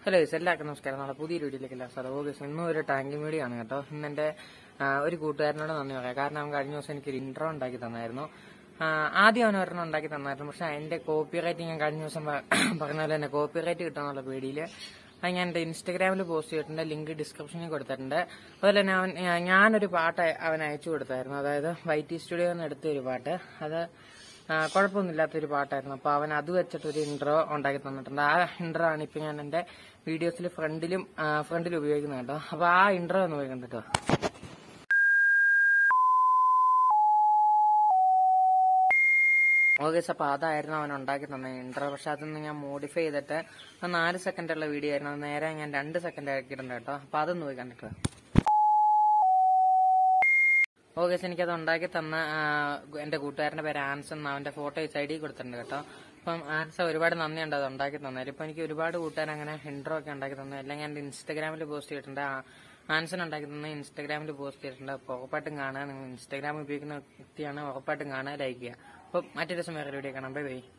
hello guys എല്ലാവർക്കും നമസ്കാരം നാളെ പുതിയൊരു വീഡിയോയിലേക്ക് എല്ലാ സാറേ ഓ ഗൈസ് ഇന്നും ഒരു ടാങ്കിങ് വീഡിയോ ആണ് കേട്ടോ ഇന്ന് എന്റെ ആ, ഒരു കൂട്ടുകാരനോട് നന്ദി പറയാം കാരണം അവൻ കഴിഞ്ഞ ദിവസം എനിക്ക് ഒരു ഇൻട്രോ ഉണ്ടാക്കി തന്നായിരുന്നു ആ, ആദ്യം അവൻ ഒരെണ്ണം ഉണ്ടാക്കി തന്നായിരുന്നു പക്ഷെ അതിന്റെ കോപ്പി റൈറ്റ് ഞാൻ കഴിഞ്ഞ ദിവസം പ- പറഞ്ഞ പോലെ തന്നെ കോപ്പി റൈറ്റ് കിട്ടാന്നുള്ള പേടിയിൽ അത് ഞാൻ എന്റെ ഇൻസ്റ്റഗ്രാമിൽ പോസ്റ്റ് ചെയ്തിട്ടുണ്ട് ലിങ്ക് ഡിസ്ക്രിപ്ഷനിൽ കൊടുത്തിട്ടുണ്ട് അതുപോലെ തന്നെ അവൻ ഞാ- ഞാനൊരു പാട്ട് അവൻ അയച്ചു കൊടുത്തായിരുന്നു അതായത് വൈറ്റി സ്റ്റുഡിയോയിൽ നിന്ന് എടുത്ത ഒരു പാട്ട് അത് ആ, കുഴപ്പമൊന്നുമില്ലാത്തൊരു പാട്ടായിരുന്നു അപ്പൊ അവൻ അത് വെച്ചിട്ട് ഒരു ഇൻട്രോ ഉണ്ടാക്കി തന്നിട്ടുണ്ട് ആ ഇൻട്രോ ആണ് ഇപ്പൊ ഞാൻ എന്റെ വീഡിയോസിൽ ഫ്രണ്ടിലും ഫ്രണ്ടിലും ഉപയോഗിക്കുന്നത് കേട്ടോ അപ്പൊ ആ ഇൻട്രോ ഒന്ന് പോയി കണ്ടിട്ടോ ഓക്കെ അപ്പൊ അതായിരുന്നു അവൻ ഉണ്ടാക്കി തന്ന ഇൻട്രോ പക്ഷെ അതൊന്ന് ഞാൻ മോഡിഫൈ ചെയ്തിട്ട് അത് നാല് സെക്കൻഡ് ഉള്ള വീഡിയോ ആയിരുന്നു അത് നേരെ ഞാൻ രണ്ട് സെക്കൻഡ് ആക്കിയിട്ടുണ്ട് കേട്ടോ അപ്പൊ അതൊന്ന് പോയി കണ്ടിട്ടോ ഓക്കെ എനിക്കത് ഉണ്ടാക്കി തന്ന ആ, എന്റെ കൂട്ടുകാരന്റെ പേര് ആൻസ് എന്ന് അവന്റെ ഫോട്ടോ ഈ സൈഡിൽ കൊടുത്തിട്ടുണ്ട് കേട്ടോ അപ്പം ആൻസ് ഒരുപാട് നന്ദിയുണ്ട് അത് ഉണ്ടാക്കി തന്നതിൽ ഇപ്പൊ എനിക്ക് ഒരുപാട് കൂട്ടുകാർ അങ്ങനെ ഇൻട്രോ ഒക്കെ ഉണ്ടാക്കി തന്നു എല്ലാം ഞാൻ എന്റെ ഇൻസ്റ്റാഗ്രാമിൽ പോസ്റ്റ് ചെയ്തിട്ടുണ്ട് ആ, ആൻസൺ ഉണ്ടാക്കി തന്ന ഇൻസ്റ്റാഗ്രാമിൽ പോസ്റ്റ് ചെയ്തിട്ടുണ്ട് അപ്പൊ ഉറപ്പായിട്ടും കാണുക നിങ്ങൾ ഇൻസ്റ്റാഗ്രാം ഉപയോഗിക്കുന്ന വ്യക്തിയാണ് ഉറപ്പായിട്ടും കാണുക ലൈക്ക് ചെയ്യുക അപ്പൊ മറ്റൊരു സമയം വീഡിയോ കാണാം ബൈ ബൈ